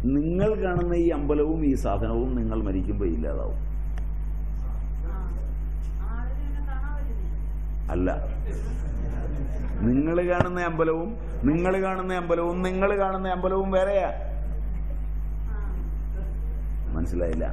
നിങ്ങൾ കാണുന്ന ഈ അമ്പലവും ഈ സാധനവും നിങ്ങൾ മരിക്കുമ്പോൾ ഇല്ലാതാവും അല്ല നിങ്ങൾ കാണുന്ന അമ്പലവും നിങ്ങൾ കാണുന്ന അമ്പലവും നിങ്ങൾ കാണുന്ന അമ്പലവും വേറെയാ മനസ്സിലായില്ല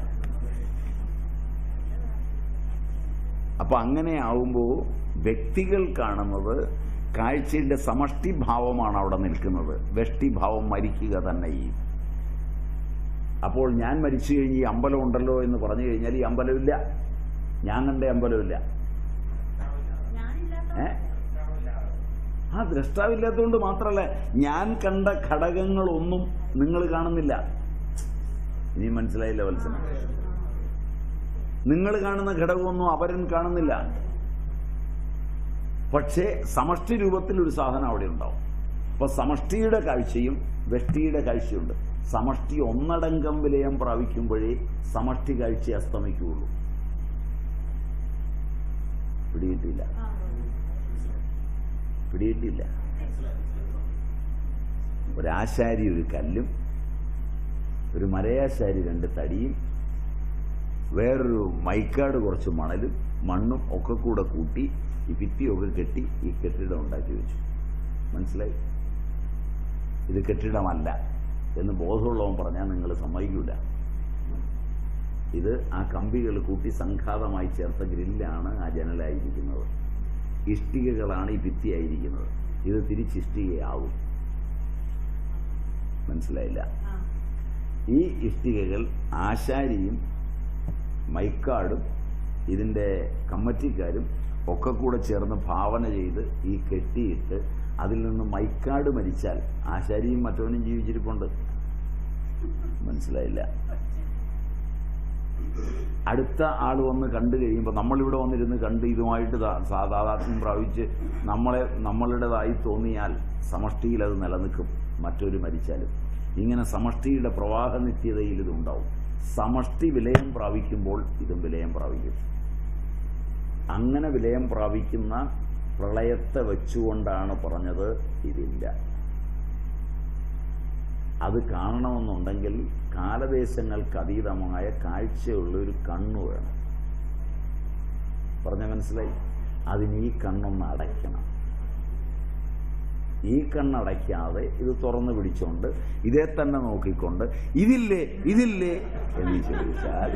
അപ്പൊ അങ്ങനെ ആവുമ്പോൾ വ്യക്തികൾ കാണുന്നത് കാഴ്ചയുടെ സമഷ്ടി ഭാവമാണ് അവിടെ നിൽക്കുന്നത് വ്യഷ്ടിഭാവം മരിക്കുക തന്നെ ചെയ്യും അപ്പോൾ ഞാൻ മരിച്ചു കഴിഞ്ഞ് ഈ അമ്പലം ഉണ്ടല്ലോ എന്ന് പറഞ്ഞു കഴിഞ്ഞാൽ ഈ അമ്പലമില്ല ഞാൻ കണ്ട അമ്പലമില്ല ഏ ആ ദ്രഷ്ടാവില്ലാത്തതുകൊണ്ട് മാത്രമല്ല ഞാൻ കണ്ട ഘടകങ്ങളൊന്നും നിങ്ങൾ കാണുന്നില്ല ഇനി മനസ്സിലായില്ല വത്സന നിങ്ങൾ കാണുന്ന ഘടകമൊന്നും അവരൻ കാണുന്നില്ല പക്ഷേ സമഷ്ടി രൂപത്തിൽ ഒരു സാധനം അവിടെ ഉണ്ടാവും അപ്പൊ സമഷ്ടിയുടെ കാഴ്ചയും വ്യഷ്ടിയുടെ കാഴ്ചയുണ്ട് സമഷ്ടി ഒന്നടങ്കം വിലയം പ്രാപിക്കുമ്പോഴേ സമഷ്ടി കാഴ്ച അസ്തമിക്കുകയുള്ളൂ പിടികിട്ടില്ല പിടികിട്ടില്ല ഒരാശാരി ഒരു കല്ലും ഒരു മലയാശാരി രണ്ട് തടിയും വേറൊരു മൈക്കാട് കുറച്ച് മണലും മണ്ണും ഒക്കെ കൂടെ കൂട്ടി ഈ ഭിത്തിയൊക്കെ കെട്ടി ഈ കെട്ടിടം ഉണ്ടാക്കി വെച്ചു മനസ്സിലായി ഇത് കെട്ടിടമല്ല എന്ന് ബോധമുള്ളവൻ പറഞ്ഞാൽ നിങ്ങൾ സമ്മതിക്കൂല ഇത് ആ കമ്പികൾ കൂട്ടി സംഘാതമായി ചേർത്ത ഗ്രില്ലാണ് ആ ജനലായിരിക്കുന്നത് ഇഷ്ടികകളാണ് ഈ ഭിത്തിയായിരിക്കുന്നത് ഇത് തിരിച്ചിഷ്ടികയാവും മനസ്സിലായില്ല ഈ ഇഷ്ടികകൾ ആശാരിയും മൈക്കാടും ഇതിൻ്റെ കമ്മറ്റിക്കാരും ഒക്കെ കൂടെ ചേർന്ന് ഭാവന ചെയ്ത് ഈ കെട്ടിയിട്ട് അതിൽ നിന്ന് മൈക്കാട് മരിച്ചാൽ ആശാരിയും മറ്റവനും ജീവിച്ചിരിപ്പുണ്ട് മനസ്സിലായില്ല അടുത്ത ആൾ വന്ന് കണ്ടു കഴിയുമ്പോൾ നമ്മളിവിടെ വന്നിരുന്ന് കണ്ട് ഇതുമായിട്ട് താ- സാധാതാത്മ്യം പ്രാപിച്ച് നമ്മളെ നമ്മളുടേതായി തോന്നിയാൽ സമഷ്ടിയിൽ അത് നിലനിൽക്കും മറ്റൊരു മരിച്ചാലും ഇങ്ങനെ സമഷ്ടിയുടെ പ്രവാഹ നിത്യതയിൽ ഇതുണ്ടാവും സമഷ്ടി വിലയം പ്രാപിക്കുമ്പോൾ ഇതും വിലയം പ്രാപിക്കും അങ്ങനെ വിലയം പ്രാപിക്കുന്ന പ്രളയത്തെ വെച്ചുകൊണ്ടാണ് പറഞ്ഞത് ഇതില്ല അത് കാണണമെന്നുണ്ടെങ്കിൽ കാലദേശങ്ങൾക്ക് അതീതമായ കാഴ്ചയുള്ള ഒരു കണ്ണു വേണം പറഞ്ഞ മനസ്സിലായി അതിന് ഈ കണ്ണൊന്ന് അടയ്ക്കണം ഈ കണ്ണടയ്ക്കാതെ ഇത് തുറന്നു പിടിച്ചുകൊണ്ട് ഇതേ തന്നെ നോക്കിക്കൊണ്ട് ഇതില്ലേ ഇതില്ലേ എന്ന് ചോദിച്ചാൽ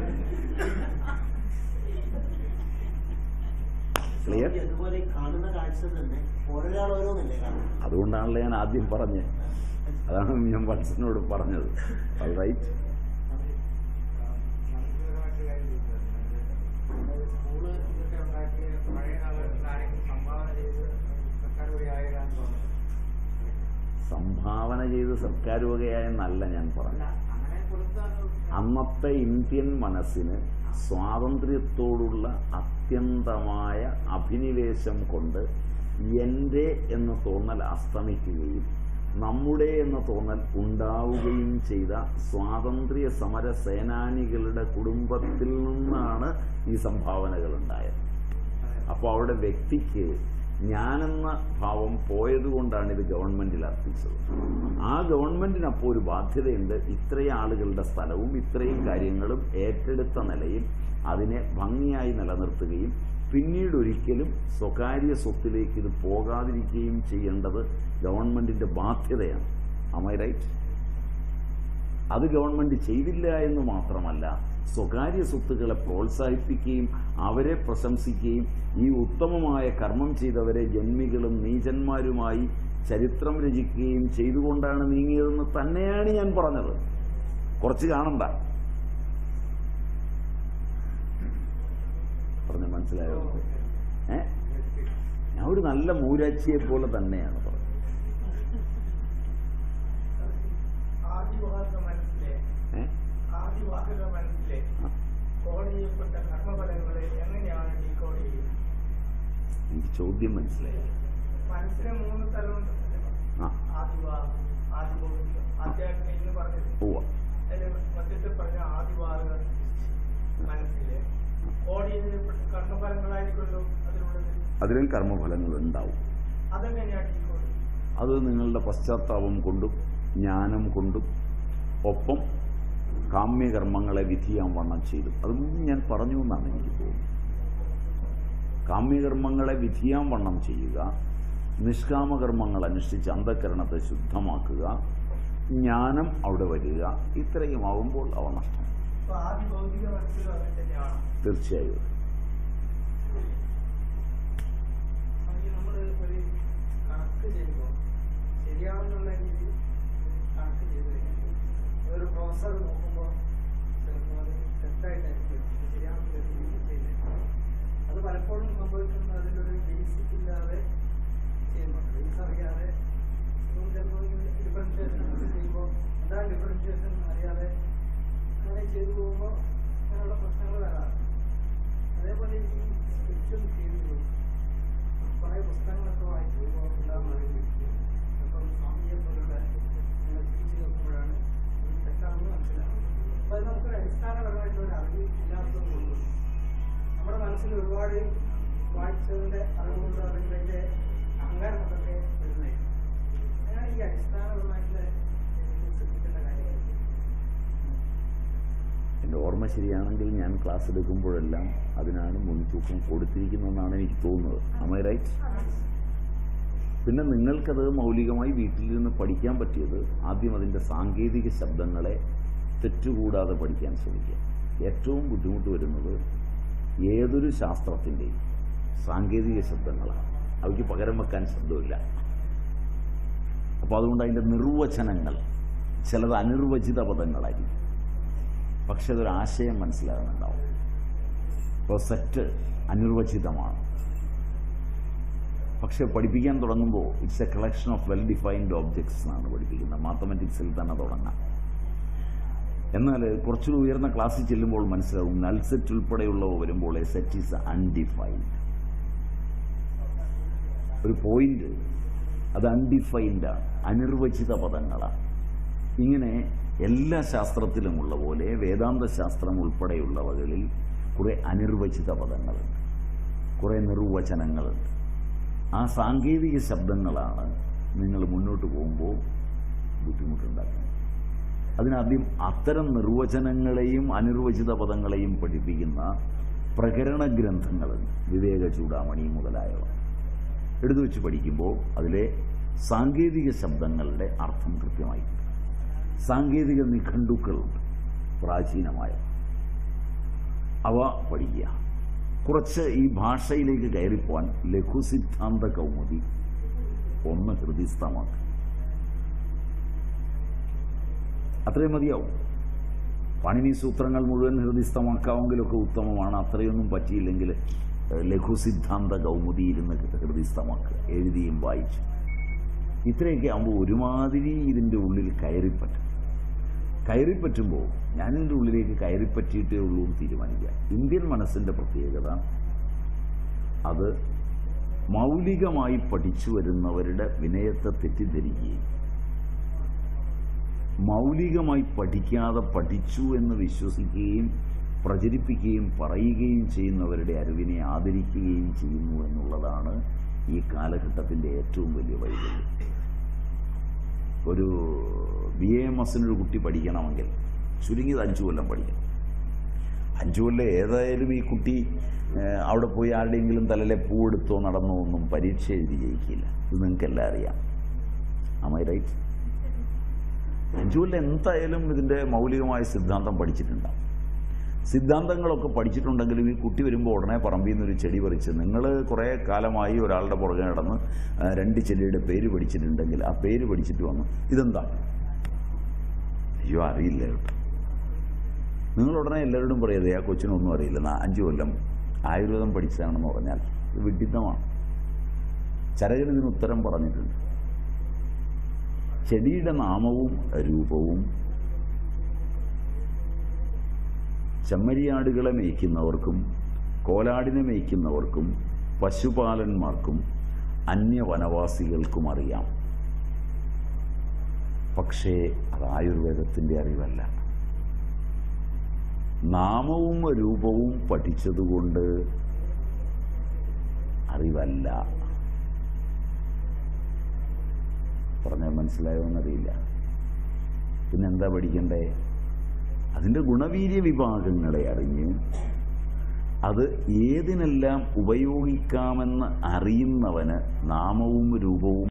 ക്ലിയർ അതുപോലെ ഈ കാണുന്ന കാഴ്ച തന്നെ ഓരോരാൾ ഓരോന്നല്ലേ കാണുന്നത് അതുകൊണ്ടാണല്ലോ ഞാൻ ആദ്യം പറഞ്ഞത് അതാണ് ഞാൻ വത്സനോട് പറഞ്ഞത് റൈറ്റ് മനുഷ്യപരമായിട്ട് കാര്യം ചോദിച്ചത് സ്കൂള് ഇതൊക്കെ ഉണ്ടാക്കിയ പഴയ കാലങ്ങളിൽ ആരെങ്കിലും സംഭാവന ചെയ്ത് സർക്കാർ വഴി ആയതാന്ന് തോന്നുന്നു സംഭാവന ചെയ്ത് സർക്കാർ വകയായെന്നല്ല ഞാൻ അല്ല പറഞ്ഞത് അങ്ങനെ കൊടുത്ത അന്നത്തെ ഇന്ത്യൻ മനസ്സിന് സ്വാതന്ത്ര്യത്തോടുള്ള അത്യന്തമായ അഭിനിവേശം കൊണ്ട് എൻ്റെ എന്ന തോന്നൽ അസ്തമിക്കുകയും നമ്മുടെ എന്ന തോന്നൽ ഉണ്ടാവുകയും ചെയ്ത സ്വാതന്ത്ര്യ സമര സേനാനികളുടെ കുടുംബത്തിൽ നിന്നാണ് ഈ സംഭാവനകൾ ഉണ്ടായത് അപ്പോൾ അവിടെ വ്യക്തിക്ക് ഞാനെന്ന ഭാവം പോയതുകൊണ്ടാണ് ഇത് ഗവൺമെന്റിൽ അർപ്പിച്ചത് ആ ഗവൺമെന്റിന് അപ്പോൾ ഒരു ബാധ്യതയുണ്ട് ഇത്രയും ആളുകളുടെ സ്ഥലവും ഇത്രയും കാര്യങ്ങളും ഏറ്റെടുത്ത നിലയിൽ അതിനെ ഭംഗിയായി നിലനിർത്തുകയും പിന്നീട് ഒരിക്കലും സ്വകാര്യ സ്വത്തിലേക്ക് ഇത് പോകാതിരിക്കുകയും ചെയ്യേണ്ടത് ഗവൺമെന്റിന്റെ ബാധ്യതയാണ് അമൈ റൈറ്റ് അത് ഗവൺമെന്റ് ചെയ്തില്ല എന്ന് മാത്രമല്ല സ്വകാര്യ സ്വത്തുക്കളെ പ്രോത്സാഹിപ്പിക്കുകയും അവരെ പ്രശംസിക്കുകയും ഈ ഉത്തമമായ കർമ്മം ചെയ്തവരെ ജന്മികളും നീചന്മാരുമായി ചരിത്രം രചിക്കുകയും ചെയ്തുകൊണ്ടാണ് നീങ്ങിയതെന്ന് തന്നെയാണ് ഞാൻ പറഞ്ഞത് കുറച്ച് കാണണ്ട പറഞ്ഞ മനസ്സിലായോ ഏ ഞാൻ ഒരു നല്ല മൂരാച്ചിയെ പോലെ തന്നെയാണ് പറഞ്ഞത് ആദിവാസ മനസ്സിലെ ഏ ആദിവാസിക മനസ്സിലെ ആ. കോഡ് ചെയ്യപ്പെട്ട കർമ്മഫലങ്ങളെ എങ്ങനെയാണ് ഡീകോഡ് ചെയ്യുന്നത് എനിക്ക് ചോദ്യം മനസ്സിലായി മനസ്സിന് മൂന്ന് തലമുണ്ട് ആ ആദിവാസം ആദിഭൗതികം ആധ്യാത്മികം എന്ന് പറഞ്ഞത് പോവാ അതിൽ മധ്യത്തിൽ പറഞ്ഞ ആദിവാസ മനസ്സിലെ കോഡ് ചെയ്യപ്പെട്ട കർമ്മഫലങ്ങളായിരിക്കുമല്ലോ അതിലുള്ളത് അതിലും കർമ്മഫലങ്ങൾ ഉണ്ടാവും അതെങ്ങനെയാണ് ഡീകോഡ് അത് നിങ്ങളുടെ പശ്ചാത്താപം കൊണ്ടും ജ്ഞാനം കൊണ്ടും ഒപ്പം കാമ്യകർമ്മങ്ങളെ വിധിയാൻ വണ്ണം ചെയ്തു അത് മുമ്പ് ഞാൻ പറഞ്ഞു എന്നാണ് എനിക്ക് തോന്നുന്നത് കാമ്യകർമ്മങ്ങളെ വിധിയാൻ വണ്ണം ചെയ്യുക നിഷ്കാമകർമ്മങ്ങൾ അനുഷ്ഠിച്ച് അന്ധകരണത്തെ ശുദ്ധമാക്കുക ജ്ഞാനം അവിടെ വരിക ഇത്രയും ആവുമ്പോൾ അവ നഷ്ടം അപ്പൊ ആദ്യ ഭൗതിക മനസ്സിലും അങ്ങനെ തന്നെയാണ് തീർച്ചയായും നമ്മൾ ഒരു കണക്ക് ചെയ്യുമ്പോൾ ശരിയാണെന്നുള്ള രീതിയിൽ കണക്ക് ചെയ്ത് കഴിഞ്ഞാൽ ഒരു പ്രൊഫസർ നോക്കുമ്പോൾ ചിലപ്പോൾ അത് തെറ്റായിട്ടായിരിക്കും ഇത് ശരിയാണെന്നുള്ള രീതിയിൽ ചെയ്യുന്നത് അത് പലപ്പോഴും സംഭവിക്കുന്നത് അതിലൊരു ബേസിക് ഇല്ലാതെ ചെയ്യുന്നുണ്ട് ബേസ് അറിയാതെ ഇപ്പം ചിലപ്പോൾ ഡിഫറൻഷിയേഷൻ ചെയ്യുമ്പോൾ എന്താണ് ഡിഫറൻഷിയേഷൻ അറിയാതെ അങ്ങനെ ചെയ്തു പോകുമ്പോൾ അങ്ങനെയുള്ള പ്രശ്നങ്ങൾ വരാറുണ്ട് അതേപോലെ ഈ സ്പിരിച്വൽ ഫീൽഡിലും കുറേ പുസ്തകങ്ങളൊക്കെ വായിച്ചു ഇപ്പോൾ ഉണ്ടാകുന്നത് ഇപ്പം സ്വാമിയെ പോലുള്ള നിങ്ങൾ ടീച്ച് കേൾക്കുമ്പോഴാണ് ഇത് തെറ്റാണെന്ന് മനസ്സിലാവുന്നത് അപ്പോൾ അത് നമുക്കൊരു അടിസ്ഥാനപരമായിട്ടുള്ള ഒരു അറിവ് ഇല്ലാത്തത് കൊണ്ട് നമ്മുടെ മനസ്സിൽ ഒരുപാട് വായിച്ചതിൻ്റെ അറിവുകൊണ്ട് അല്ലെങ്കിൽ അതിൻ്റെ അഹങ്കാരം കൊണ്ടൊക്കെ വരുന്നത് അങ്ങനെ ഈ അടിസ്ഥാനപരമായിട്ടുള്ള ശ്രദ്ധിക്കേണ്ട കാര്യമായിരിക്കും എൻ്റെ ഓർമ്മ ശരിയാണെങ്കിൽ ഞാൻ ക്ലാസ് എടുക്കുമ്പോഴെല്ലാം അതിനാണ് മുൻതൂക്കം കൊടുത്തിരിക്കുന്നതെന്നാണ് എനിക്ക് തോന്നുന്നത് അമൈ റൈറ്റ് പിന്നെ നിങ്ങൾക്കത് മൗലികമായി വീട്ടിൽ നിന്ന് പഠിക്കാൻ പറ്റിയത് ആദ്യം അതിൻ്റെ സാങ്കേതിക ശബ്ദങ്ങളെ തെറ്റുകൂടാതെ പഠിക്കാൻ ശ്രമിക്കുക ഏറ്റവും ബുദ്ധിമുട്ട് വരുന്നത് ഏതൊരു ശാസ്ത്രത്തിൻ്റെയും സാങ്കേതിക ശബ്ദങ്ങളാണ് അവയ്ക്ക് പകരം വെക്കാൻ ശബ്ദമില്ല അപ്പോൾ അതുകൊണ്ട് അതിൻ്റെ നിർവചനങ്ങൾ ചിലത് അനിർവചിത പദങ്ങളായിരിക്കും പക്ഷെ അതൊരു ആശയം മനസ്സിലാകുന്നുണ്ടാവും ഇപ്പോൾ സെറ്റ് അനിർവചിതമാണ് പക്ഷെ പഠിപ്പിക്കാൻ തുടങ്ങുമ്പോൾ it's a collection of well defined objects എന്നാണ് പഠിപ്പിക്കുന്നത് മാത്തമാറ്റിക്സിൽ തന്നെ തുടങ്ങാം എന്നാൽ കുറച്ചുകൂടി ഉയർന്ന ക്ലാസ്സിൽ ചെല്ലുമ്പോൾ മനസ്സിലാവും നൽ സെറ്റ് ഉൾപ്പെടെയുള്ളവ വരുമ്പോൾ എ സെറ്റ് ഈസ് അൺഡിഫൈൻഡ് ഒരു പോയിന്റ് അത് അൺഡിഫൈൻഡ് ആണ് അനിർവചിത പദങ്ങളാണ് ഇങ്ങനെ എല്ലാ ശാസ്ത്രത്തിലുമുള്ള പോലെ വേദാന്ത ശാസ്ത്രം ഉൾപ്പെടെയുള്ളവകളിൽ കുറെ അനിർവചിത പദങ്ങളുണ്ട് കുറെ നിർവചനങ്ങളുണ്ട് ആ സാങ്കേതിക ശബ്ദങ്ങളാണ് നിങ്ങൾ മുന്നോട്ട് പോകുമ്പോൾ ബുദ്ധിമുട്ടുണ്ടാക്കുന്നത് അതിനാദ്യം അത്തരം നിർവചനങ്ങളെയും അനിർവചിത പദങ്ങളെയും പഠിപ്പിക്കുന്ന പ്രകരണ ഗ്രന്ഥങ്ങളുണ്ട് വിവേക ചൂടാമണി മുതലായവ എടുത്തു വെച്ച് പഠിക്കുമ്പോൾ അതിലെ സാങ്കേതിക ശബ്ദങ്ങളുടെ അർത്ഥം കൃത്യമായി സാങ്കേതിക നിഘണ്ടുക്കളുണ്ട് പ്രാചീനമായ അവ പഠിക്കുക കുറച്ച് ഈ ഭാഷയിലേക്ക് കയറിപ്പോവാൻ ലഘുസിദ്ധാന്ത കൗമുദി ഒന്ന് ഹൃദിസ്ഥമാക്കുക അത്രയും മതിയാവും പണിനി സൂത്രങ്ങൾ മുഴുവൻ ഹൃദിസ്ഥമാക്കാമെങ്കിലൊക്കെ ഉത്തമമാണ് അത്രയൊന്നും പറ്റിയില്ലെങ്കിൽ ഏഹ്, ലഘുസിദ്ധാന്ത കൗമുദി ഇരുന്ന് ഹൃദിസ്ഥമാക്കുക എഴുതിയും വായിച്ചു ഇത്രയൊക്കെ ആകുമ്പോൾ ഒരുമാതിരി ഇതിൻ്റെ ഉള്ളിൽ കയറിപ്പറ്റും കയറിപ്പറ്റുമ്പോൾ ഞാനിതിൻ്റെ ഉള്ളിലേക്ക് കയറിപ്പറ്റിയിട്ടേ ഉള്ളൂ എന്ന് തീരുമാനിക്കുക ഇന്ത്യൻ മനസ്സിൻ്റെ പ്രത്യേകത അത് മൗലികമായി പഠിച്ചു വരുന്നവരുടെ വിനയത്തെ തെറ്റിദ്ധരിക്കുകയും മൗലികമായി പഠിക്കാതെ പഠിച്ചു എന്ന് വിശ്വസിക്കുകയും പ്രചരിപ്പിക്കുകയും പറയുകയും ചെയ്യുന്നവരുടെ അറിവിനെ ആദരിക്കുകയും ചെയ്യുന്നു എന്നുള്ളതാണ് ഈ കാലഘട്ടത്തിൻ്റെ ഏറ്റവും വലിയ വൈകല്യം ഒരു ബി എ എം എസിനൊരു കുട്ടി പഠിക്കണമെങ്കിൽ ചുരുങ്ങിയത് അഞ്ചു കൊല്ലം പഠിക്കണം അഞ്ചു കൊല്ലം ഏതായാലും ഈ കുട്ടി ഏഹ്, അവിടെ പോയി ആരുടെയെങ്കിലും തലയിലെ പൂവെടുത്തോ നടന്നോ ഒന്നും പരീക്ഷ എഴുതി ജയിക്കില്ല ഇത് നിങ്ങൾക്കെല്ലാം അറിയാം അമൈ റൈറ്റ് അഞ്ചു കൊല്ലം എന്തായാലും ഇതിൻ്റെ മൗലികമായ സിദ്ധാന്തം പഠിച്ചിട്ടുണ്ടാവും സിദ്ധാന്തങ്ങളൊക്കെ പഠിച്ചിട്ടുണ്ടെങ്കിലും ഈ കുട്ടി വരുമ്പോൾ ഉടനെ പറമ്പിൽ നിന്നൊരു ചെടി പറിച്ച് നിങ്ങൾ കുറേ കാലമായി ഒരാളുടെ പുറകെ നടന്ന് ആ, രണ്ട് ചെടിയുടെ പേര് പഠിച്ചിട്ടുണ്ടെങ്കിൽ ആ പേര് പഠിച്ചിട്ട് വന്നു ഇതെന്താ അയ്യോ അറിയില്ല കേട്ടോ നിങ്ങൾ ഉടനെ എല്ലാവരോടും പറയരുത് ആ കൊച്ചിനൊന്നും അറിയില്ല നാ- അഞ്ചു കൊല്ലം ആയുർവേദം പഠിച്ചതാണെന്ന് പറഞ്ഞാൽ ഇത് വിഡിത്തമാണ് ചരകൻ ഇതിന് ഉത്തരം പറഞ്ഞിട്ടുണ്ട് ചെടിയുടെ നാമവും രൂപവും ചെമ്മരിയാടുകളെ മേയ്ക്കുന്നവർക്കും കോലാടിനെ മേയ്ക്കുന്നവർക്കും പശുപാലന്മാർക്കും അന്യവനവാസികൾക്കും അറിയാം പക്ഷേ അത് ആയുർവേദത്തിൻ്റെ അറിവല്ല നാമവും രൂപവും പഠിച്ചതുകൊണ്ട് അറിവല്ല പറഞ്ഞാൽ മനസ്സിലായോ എന്നറിയില്ല പിന്നെന്താ പഠിക്കണ്ടേ അതിൻ്റെ ഗുണവീര്യ വിഭാഗങ്ങളെ അറിഞ്ഞ് അത് ഏതിനെല്ലാം ഉപയോഗിക്കാമെന്ന് അറിയുന്നവന് നാമവും രൂപവും